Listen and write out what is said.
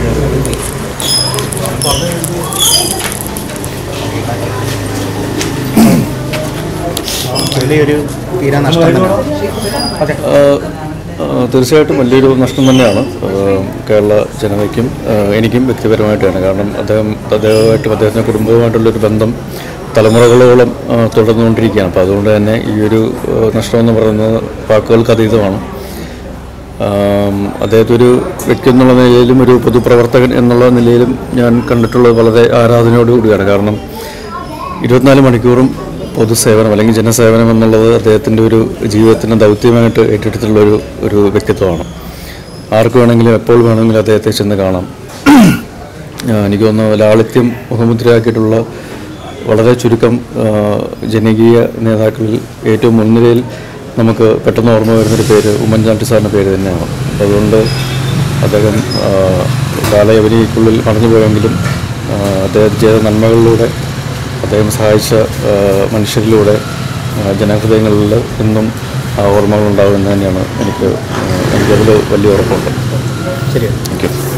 വലിയൊരു തീരാ നഷ്ടം തന്നെയാണ് ആഹ് ആഹ് തീർച്ചയായിട്ടും വലിയൊരു നഷ്ടം തന്നെയാണ് ആഹ് കേരള ജനതയ്ക്കും ആഹ് എനിക്കും വ്യക്തിപരമായിട്ടാണ് കാരണം അദ്ദേഹം അദ്ദേഹമായിട്ടും അദ്ദേഹത്തിൻ്റെ കുടുംബവുമായിട്ടുള്ളൊരു ബന്ധം തലമുറകളോളം ആഹ് തുടർന്നുകൊണ്ടിരിക്കുകയാണ് അപ്പോൾ അതുകൊണ്ട് തന്നെ ഈ ഒരു ആഹ് നഷ്ടമെന്ന് പറയുന്നത് വാക്കുകൾക്ക് അതീതമാണ് ആം, അദ്ദേഹത്തെ ഒരു വ്യക്തി എന്നുള്ള നിലയിലും ഒരു പൊതുപ്രവർത്തകൻ എന്നുള്ള നിലയിലും ഞാൻ കണ്ടിട്ടുള്ളത് വളരെ ആരാധനയോടുകൂടിയാണ് കാരണം ഇരുപത്തിനാല് മണിക്കൂറും പൊതുസേവനം അല്ലെങ്കിൽ ജനസേവനം എന്നുള്ളത് അദ്ദേഹത്തിൻ്റെ ഒരു ജീവിതത്തിന് ദൗത്യമായിട്ട് ഏറ്റെടുത്തിട്ടുള്ള ഒരു ഒരു വ്യക്തിത്വമാണ് ആർക്ക് വേണമെങ്കിലും എപ്പോൾ വേണമെങ്കിലും അദ്ദേഹത്തെ ചെന്ന് കാണാം ആ, എനിക്ക് തോന്നുന്നു ലാളിത്യം മുഖമുദ്രയാക്കിയിട്ടുള്ള വളരെ ചുരുക്കം ആ, ജനകീയ നേതാക്കളിൽ ഏറ്റവും മുൻനിരയിൽ നമുക്ക് പെട്ടെന്ന് ഓർമ്മ വരുന്നൊരു പേര് ഉമ്മൻചാണ്ടി സാറിൻ്റെ പേര് തന്നെയാണ് അപ്പോൾ അതുകൊണ്ട് അദ്ദേഹം ആ, കാലയവനിക്കുള്ളിൽ മടഞ്ഞുപോയെങ്കിലും ആ, അദ്ദേഹം ചെയ്ത നന്മകളിലൂടെ അദ്ദേഹം സഹായിച്ച ആ, മനുഷ്യരിലൂടെ ആ, ജനഹൃദയങ്ങളിൽ എന്നും ആ ഓർമ്മകളുണ്ടാകുമെന്ന് തന്നെയാണ് എനിക്ക് ആ, എനിക്കതിൽ വലിയ ഉറപ്പുണ്ട് ശരി താങ്ക് യു